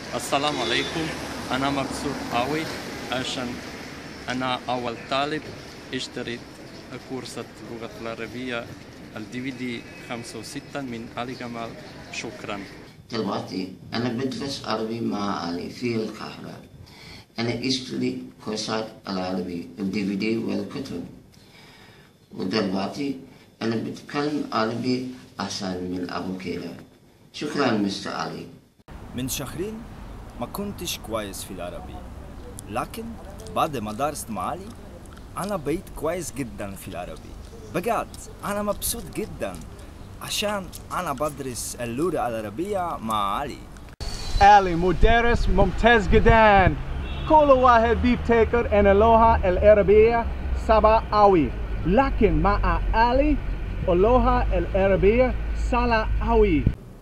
السلام عليكم أنا مبسوط قوي عشان أنا أول طالب اشتريت كورس اللغة العربية الدي في دي خمسة وستة من علي جمال شكرا دلوقتي أنا بدرس عربي مع علي في القاهرة أنا أشتري كورسات العربي الدي في دي والكتب ودلوقتي أنا بتكلم عربي أحسن من أبو كده شكرا مستر علي من شهرين ما كنتش كويس في العربي لكن بعد ما درست مع علي أنا بقيت كويس جدا في العربي بجد أنا مبسوط جدا عشان أنا بدرس اللغة العربية مع علي علي مدرس ممتاز جدا كل واحد بيفتكر ان اللغة العربية صعبة أوي لكن مع علي اللغة العربية سهلة أوي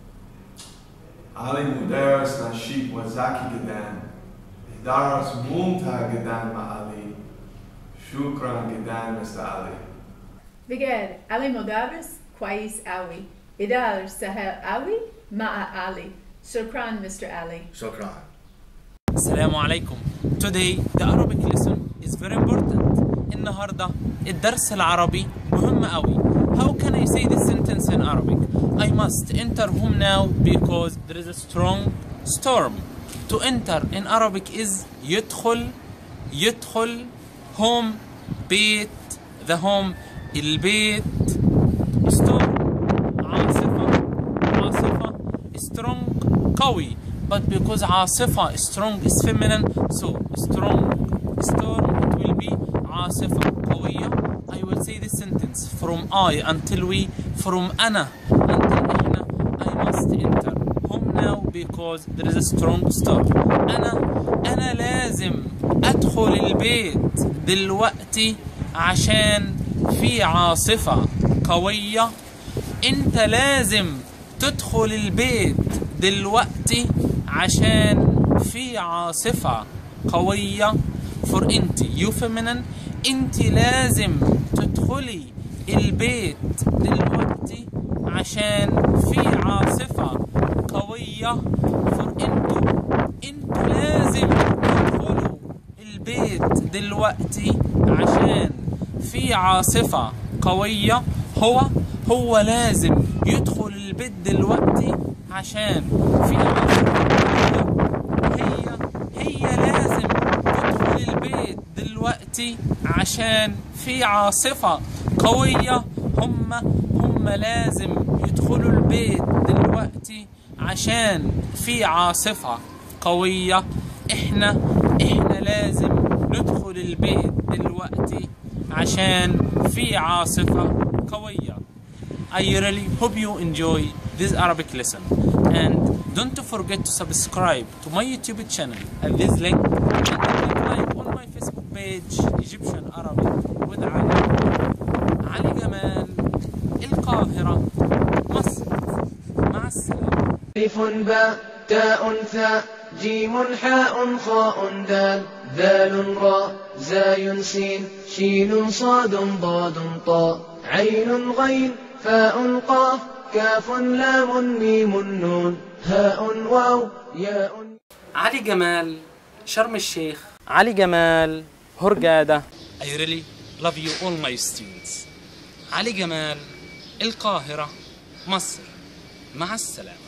علي مدرس نشيط وذكي جدا درس ممتع جدا مع علي شكرا جدا مستر علي بجد علي مدرس كويس أوي إدار سهل أوي مع علي شكرا مستر علي شكرا السلام عليكم Today the Arabic lesson is very important النهاردة الدرس العربي مهم قوي How can I say this sentence in Arabic? I must enter home now because there is a strong storm To enter in Arabic is يدخل يدخل home بيت the home البيت storm عاصفة عاصفة strong قوي but because عاصفة strong is feminine so strong storm it will be عاصفة قوية I will say this sentence from I until we from أنا until إحنا I must enter home now because there is a strong storm أنا أنا لازم أدخل البيت دلوقتي عشان في عاصفة قوية أنت لازم تدخل البيت دلوقتي عشان في عاصفة قوية for انت you feminine انت لازم تدخلي البيت دلوقتي عشان في عاصفة قوية for انتوا انتوا لازم تدخلوا البيت دلوقتي عشان في عاصفة قوية هو هو لازم يدخل البيت دلوقتي عشان في عاصفة قوية هي هي لازم تدخل البيت دلوقتي عشان في عاصفة قوية هم هم لازم يدخلوا البيت دلوقتي عشان في عاصفة قوية احنا احنا لازم ندخل البيت دلوقتي عشان في عاصفة قوية I really hope you enjoy this Arabic lesson and don't forget to subscribe to my YouTube channel at this link and click like on my Facebook page Egyptian Arabic with Ali علي جمال القاهرة مصر مع السلامة ألف باء تاء ثاء جيم حاء خاء دال ذال راء زاي سين شين صاد ضاد طاء عين غين فاء قاف كاف لام ميم نون هاء واو ياء علي جمال شرم الشيخ علي جمال هرجادة I really love you all my students علي جمال القاهرة مصر مع السلامة